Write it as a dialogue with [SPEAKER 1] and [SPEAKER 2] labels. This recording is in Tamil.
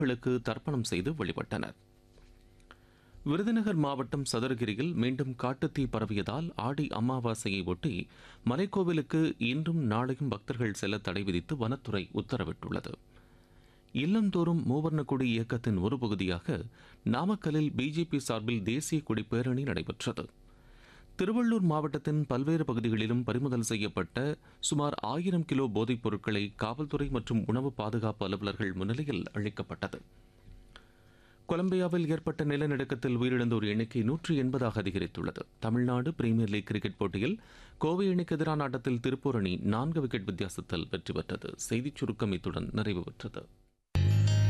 [SPEAKER 1] களுக்கு தர்ப்பணம் செய்து வழிபட்டனர் விருதுநகர் மாவட்டம் சதுரகிரியில் மீண்டும் காட்டுத்தீ பரவியதால் ஆடி அமாவாசையை ஒட்டி மலைக்கோவிலுக்கு இன்றும் நாளையும் பக்தர்கள் செல்ல தடை விதித்து வனத்துறை உத்தரவிட்டுள்ளது இல்லந்தோறும் மூவர்ண கொடி இயக்கத்தின் ஒரு பகுதியாக நாமக்கல்லில் பிஜேபி சார்பில் தேசிய கொடி பேரணி நடைபெற்றது திருவள்ளூர் மாவட்டத்தின் பல்வேறு பகுதிகளிலும் பறிமுதல் செய்யப்பட்ட சுமார் ஆயிரம் கிலோ போதைப் பொருட்களை காவல்துறை மற்றும் உணவு பாதுகாப்பு அலுவலர்கள் முன்னிலையில் அளிக்கப்பட்டது கொலம்பியாவில் ஏற்பட்ட நிலநடுக்கத்தில் உயிரிழந்தோர் எண்ணிக்கை நூற்றி எண்பதாக அதிகரித்துள்ளது தமிழ்நாடு பிரீமியர் லீக் கிரிக்கெட் போட்டியில் கோவை அணிக்கு எதிரான ஆட்டத்தில் திருப்பூர் அணி நான்கு விக்கெட் வித்தியாசத்தில் வெற்றி பெற்றது செய்திச் சுருக்கம் இத்துடன் நிறைவு பெற்றது